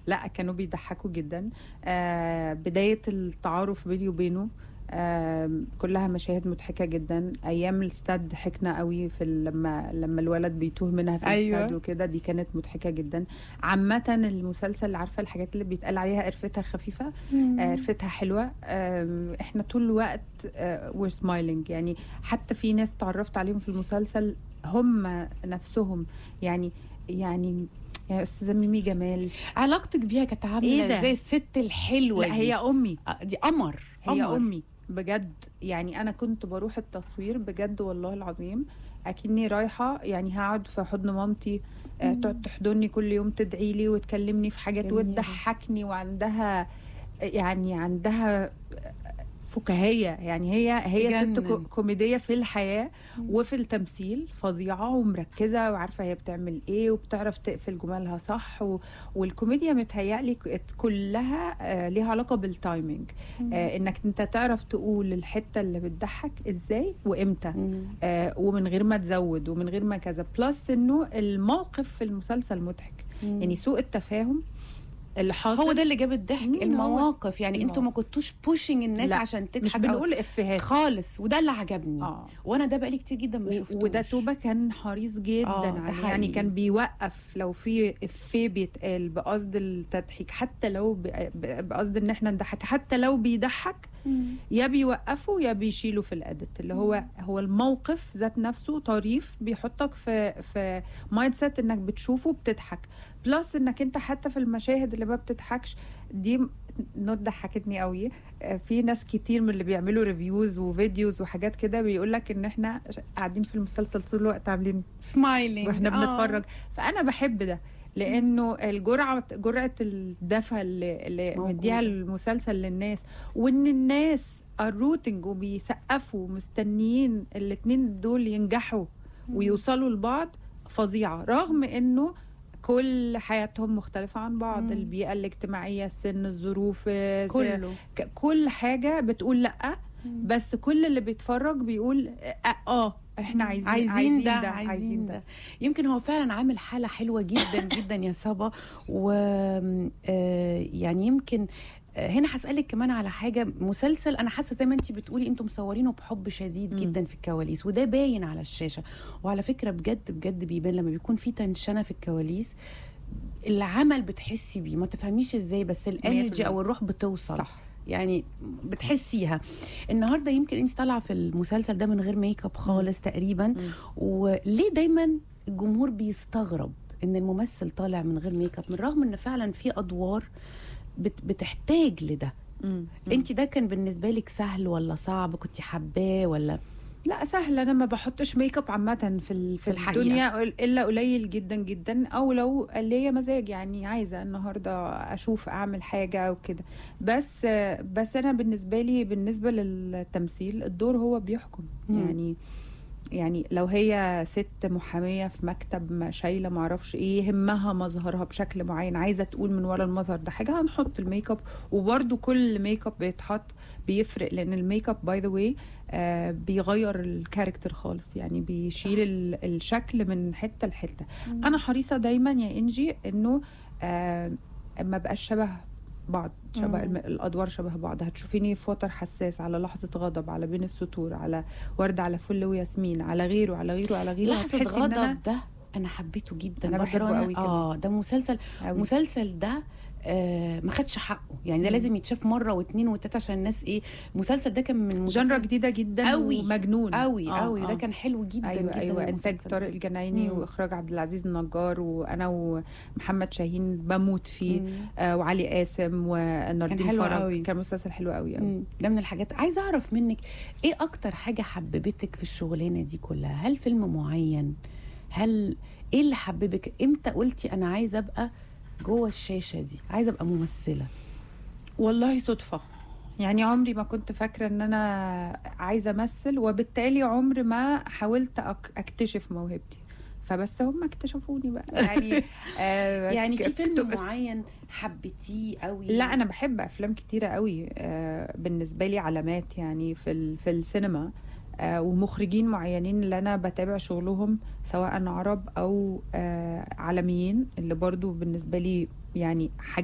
لا كانوا بيضحكوا جدا آه بدايه التعارف بيني وبينه آه كلها مشاهد مضحكه جدا ايام الاستاد ضحكنا قوي في ال- لما لما الولد بيتوه منها في أيوة. الاستاد وكده دي كانت مضحكه جدا عامه المسلسل اللي عارفه الحاجات اللي بيتقال عليها قرفتها خفيفه آه، قرفتها حلوه آم، احنا طول الوقت وير سمايلينج يعني حتى في ناس تعرفت عليهم في المسلسل هم نفسهم يعني يعني يا استاذه ميمي جمال علاقتك بيها كانت عامله إيه ده؟ زي الست الحلوه لا دي. هي امي آه، دي قمر هي قمر. امي بجد يعني انا كنت بروح التصوير بجد والله العظيم اكني رايحه يعني هقعد في حضن مامتي آه، تقعد تحضني كل يوم تدعي لي وتكلمني في حاجات جميل. وتضحكني وعندها يعني عندها فكاهيه يعني هي هي ست تجنن. كو- كوميديه في الحياه وفي التمثيل فظيعه ومركزه وعارفه هي بتعمل ايه وبتعرف تقفل جمالها صح و... والكوميديا متهيألي ك- كلها آه، ليها علاقه بالتايمينج آه انك انت تعرف تقول الحته اللي بتضحك ازاي وامتى مم. آه ومن غير ما تزود ومن غير ما كذا بلس انه الموقف في المسلسل مضحك مم. يعني سوء التفاهم اللي حاصل هو ده اللي جاب الضحك مم، هو- المواقف يعني انتوا ما كنتوش بوشنج الناس لا، عشان تضحك مش أو- بنقول افيهات خالص وده اللي عجبني اه وانا ده بقالي كتير جدا ما و- شفتوش وده توبة كان حريص جدا آه، ده عليه حقيقي. يعني كان بيوقف لو في افيه بيتقال بقصد التضحيك حتى لو ب- ب- بقصد ان احنا نضحك حتى لو بيضحك مم. يا بيوقفوا يا بيشيلوا في الاديت اللي هو هو الموقف ذات نفسه طريف بيحطك في في مايند سيت انك بتشوفه بتضحك بلس انك انت حتى في المشاهد اللي ما بتضحكش دي نوت ضحكتني قوي آه، في ناس كتير من اللي بيعملوا ريفيوز وفيديوز وحاجات كده بيقول لك ان احنا قاعدين في المسلسل طول الوقت عاملين سمايلينج واحنا آه. بنتفرج فانا بحب ده لانه الجرعه جرعه الدفى اللي, اللي موجودة. مديها المسلسل للناس وان الناس الروتنج وبيسقفوا مستنيين الاتنين دول ينجحوا ويوصلوا لبعض فظيعه رغم انه كل حياتهم مختلفة عن بعض مم. البيئة الاجتماعية السن الظروف آه، كله ك- كل حاجة بتقول لأ بس كل اللي بيتفرج بيقول اه, آه احنا عايزين عايزين, ده, عايزين ده. يمكن هو فعلا عامل حاله حلوه جدا جدا يا صبا و آه، يعني يمكن آه، هنا هسألك كمان على حاجة مسلسل أنا حاسة زي ما أنت بتقولي أنتم مصورينه بحب شديد مم. جدا في الكواليس وده باين على الشاشة وعلى فكرة بجد بجد بيبان لما بيكون في تنشنة في الكواليس العمل بتحسي بيه ما تفهميش ازاي بس الانرجي 100%. او الروح بتوصل صح يعني بتحسيها النهارده يمكن انت طالعه في المسلسل ده من غير ميك اب خالص تقريبا مم. وليه دايما الجمهور بيستغرب ان الممثل طالع من غير ميك اب من رغم ان فعلا في ادوار بت بتحتاج لده مم. انت ده كان بالنسبه لك سهل ولا صعب كنت حباه ولا لا سهل انا ما بحطش ميك اب عامه في ال- في الحقيقة. الدنيا الا قليل جدا جدا او لو ليا مزاج يعني عايزه النهارده اشوف اعمل حاجه او كده بس بس انا بالنسبه لي بالنسبه للتمثيل الدور هو بيحكم مم. يعني يعني لو هي ست محاميه في مكتب ما شايله ما اعرفش ايه يهمها مظهرها بشكل معين عايزه تقول من ورا المظهر ده حاجه هنحط الميك اب وبرده كل ميك اب بيتحط بيفرق لان الميك اب باي ذا واي بيغير الكاركتر خالص يعني بيشيل ال- الشكل من حته لحته انا حريصه دايما يا انجي انه آه ما بقاش شبه بعض شبه مم. الم- الادوار شبه بعض هتشوفيني في وتر حساس على لحظه غضب على بين السطور على ورد على فل وياسمين على غيره على غيره على غيره لحظه هتحسي إن أنا غضب ده انا حبيته جدا أنا بحبه بدران. قوي كمان. اه ده مسلسل أوي. المسلسل ده آه ما خدش حقه يعني ده مم. لازم يتشاف مره واثنين وثلاثه عشان الناس ايه المسلسل ده كان من جنرا المسلسل جديده جدا أوي. ومجنون قوي آه، قوي ده آه. كان حلو جدا ايوه جدا ايوه انتاج المسلسل. طارق الجنايني مم. واخراج عبد العزيز النجار وانا ومحمد شاهين بموت فيه مم. آه وعلي قاسم وناردين حلو فرج قوي. كان مسلسل حلو قوي قوي مم. ده من الحاجات عايزه اعرف منك ايه اكتر حاجه حببتك في الشغلانه دي كلها هل فيلم معين هل ايه اللي حببك امتى قلتي انا عايزه ابقى جوه الشاشه دي عايزه ابقى ممثله والله صدفة يعني عمري ما كنت فاكرة ان انا عايزة امثل وبالتالي عمر ما حاولت أك- اكتشف موهبتي فبس هم اكتشفوني بقى يعني آه يعني في ك- فيلم كت- معين حبيتيه قوي لا انا بحب افلام كتيره قوي آه بالنسبه لي علامات يعني في ال- في السينما آه ومخرجين معينين اللي انا بتابع شغلهم سواء عرب او آه عالميين اللي برضو بالنسبه لي يعني حاجة